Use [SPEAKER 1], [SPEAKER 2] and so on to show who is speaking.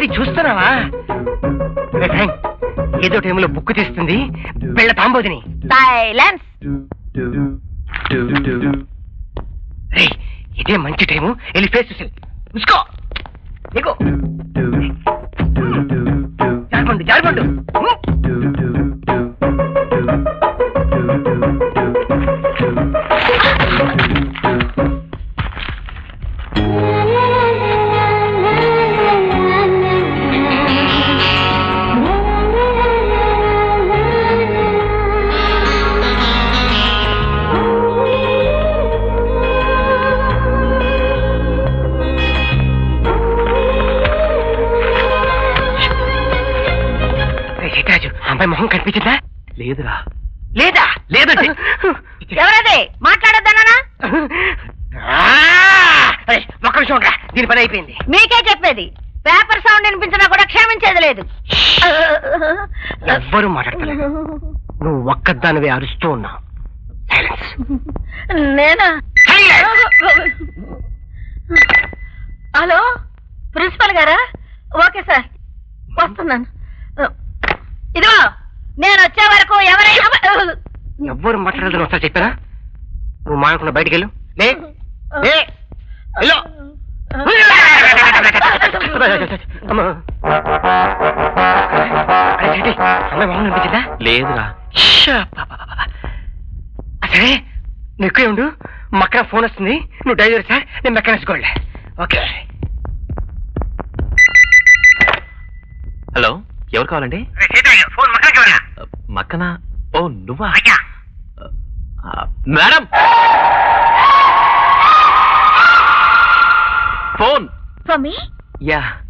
[SPEAKER 1] Already చూస్తున్నావా రే friend, ఏదో టైంలో బుక్ తీస్తుంది వెళ్ళ తాంబోదిని
[SPEAKER 2] సైలెన్స్
[SPEAKER 1] రే ఇదే మంచి టైము వెళ్ళి ఫేస్ చూసి చూసుకో నీకు జారిపండు జారిపండు రే సీతారాజు అమ్మాయి మొహం కనిపించిందా
[SPEAKER 3] లేదురా
[SPEAKER 1] లేదా లేదండి
[SPEAKER 2] ఎవరది మాట్లాడొద్దనా
[SPEAKER 1] ఒక్క నిమిషం ఉండరా దీని పని అయిపోయింది
[SPEAKER 2] మీకే చెప్పేది పేపర్ సౌండ్ వినిపించినా కూడా క్షమించేది లేదు
[SPEAKER 1] ఎవ్వరూ మాట్లాడతలేదు నువ్వు ఒక్కదానివే అరుస్తూ ఉన్నావు సైలెన్స్
[SPEAKER 2] నేనా
[SPEAKER 1] సైలెన్స్
[SPEAKER 2] హలో ప్రిన్సిపల్ గారా ఓకే సార్ వస్తున్నాను ఇదిగో నేను వచ్చే వరకు ఎవరైనా
[SPEAKER 1] ఎవ్వరు మాట్లాడదని ఒకసారి చెప్పారా నువ్వు మాట్లాడకుండా బయటికి వెళ్ళు లే లే వెళ్ళు అమ్మా. అరే, చెట్టి, అమ్మాయి మొహం కనిపించిందా
[SPEAKER 3] లేదురా
[SPEAKER 1] షా, పా, పా, పా, పా. సరే నువ్వు ఇక్కడే ఉండు మక్కన ఫోన్ వస్తుంది నువ్వు డ్రైవర్ సార్ నేను మెకానిక్స్ ఓకే
[SPEAKER 3] హలో ఎవరు కావాలండి
[SPEAKER 1] ఫోన్ మక్కన
[SPEAKER 3] ఆ, మక్కన ఓ నువ్వా ఆ, మేడం ఫోన్
[SPEAKER 2] స్వామి
[SPEAKER 3] యా